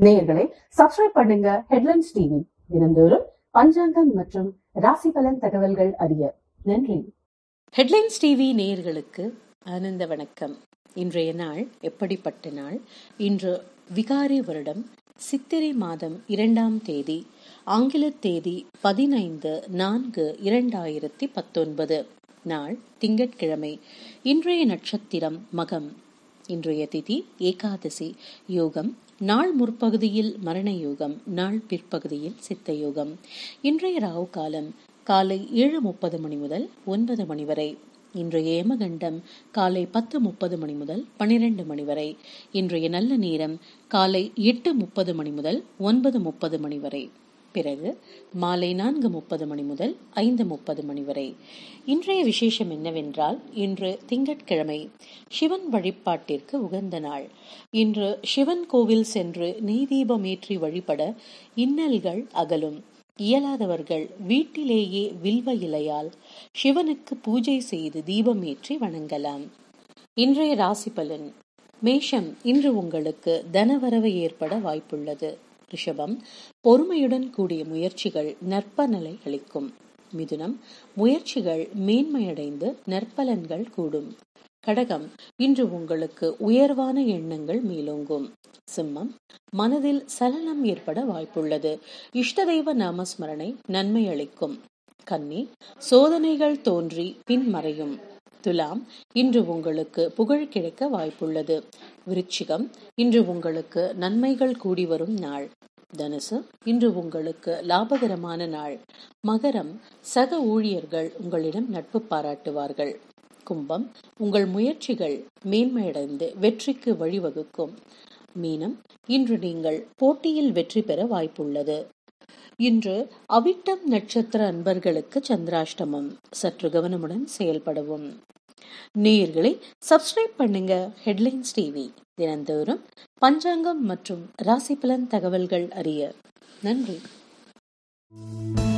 நேயர்களே சப்ஸ்கிரைப் பண்ணுங்க headlines TV தினந்தோறும் பஞ்சாங்கம் மற்றும் ராசி பலன் தகவல்கள் அறிய நன்றி ஹெட்லைன்ஸ் டிவி நேயர்களுக்கு ஆனந்த வணக்கம் இன்றைய நாள் எப்படிப்பட்ட நாள் இன்று விகாரி வருடம் சித்திரை மாதம் இரண்டாம் தேதி ஆங்கில தேதி பதினைந்து நான்கு இரண்டாயிரத்தி பத்தொன்பது நாள் திங்கட்கிழமை இன்றைய நட்சத்திரம் மகம் இன்றைய திதி ஏகாதசி யோகம் நாள் முற்பகுதியில் மரண யோகம் நாள் பிற்பகுதியில் சித்த யோகம் இன்றைய ராவு காலம் காலை ஏழு முப்பது மணி முதல் ஒன்பது மணி வரை இன்றைய யமகண்டம் காலை பத்து முப்பது மணி முதல் பனிரெண்டு மணி வரை இன்றைய நல்ல நேரம் காலை எட்டு முப்பது மணி முதல் ஒன்பது முப்பது மணி வரை பிறகு மாலை நான்கு முப்பது மணி முதல் ஐந்து முப்பது மணி வரை இன்றைய விசேஷம் என்னவென்றால் இன்று திங்கட்கிழமை சிவன் வழிபாட்டிற்கு உகந்த நாள் இன்று சிவன் கோவில் சென்று நெய் தீபம் ஏற்றி வழிபட இன்னல்கள் அகலும் இயலாதவர்கள் வீட்டிலேயே வில்வ இலையால் சிவனுக்கு பூஜை செய்து தீபம் ஏற்றி வணங்கலாம் இன்றைய ராசி பலன் மேஷம் இன்று உங்களுக்கு தனவரவு ஏற்பட வாய்ப்புள்ளது ரிஷபம் பொறுமையுடன் கூடிய முயற்சிகள் நற்பலனை அளிக்கும் மிதுனம் முயற்சிகள் மேன்மையடைந்து நற்பலன்கள் கூடும் கடகம் இன்று உங்களுக்கு உயர்வான எண்ணங்கள் மேலோங்கும் சிம்மம் மனதில் சலனம் ஏற்பட வாய்ப்புள்ளது இஷ்டதெய்வ நாமஸ்மரணை நன்மை அளிக்கும் கன்னி சோதனைகள் தோன்றி பின்மறையும் துலாம் இன்று உங்களுக்கு புகழ் கிடைக்க வாய்ப்புள்ளது விருச்சிகம் இன்று உங்களுக்கு நன்மைகள் கூடி வரும் நாள் தனுசு இன்று உங்களுக்கு லாபகரமான நாள் மகரம் சக ஊழியர்கள் உங்களிடம் நட்பு பாராட்டுவார்கள் கும்பம் உங்கள் முயற்சிகள் மேன்மையடைந்து வெற்றிக்கு வழிவகுக்கும் மீனம் இன்று நீங்கள் போட்டியில் வெற்றி பெற வாய்ப்புள்ளது இன்று அவிட்டம் நட்சத்திர அன்பர்களுக்கு சந்திராஷ்டமம் சற்று கவனமுடன் செயல்படவும் நேயர்களை சப்ஸ்கிரைப் பண்ணுங்க ஹெட்லைன்ஸ் டிவி தினந்தோறும் பஞ்சாங்கம் மற்றும் ராசி பலன் தகவல்கள் அறிய நன்றி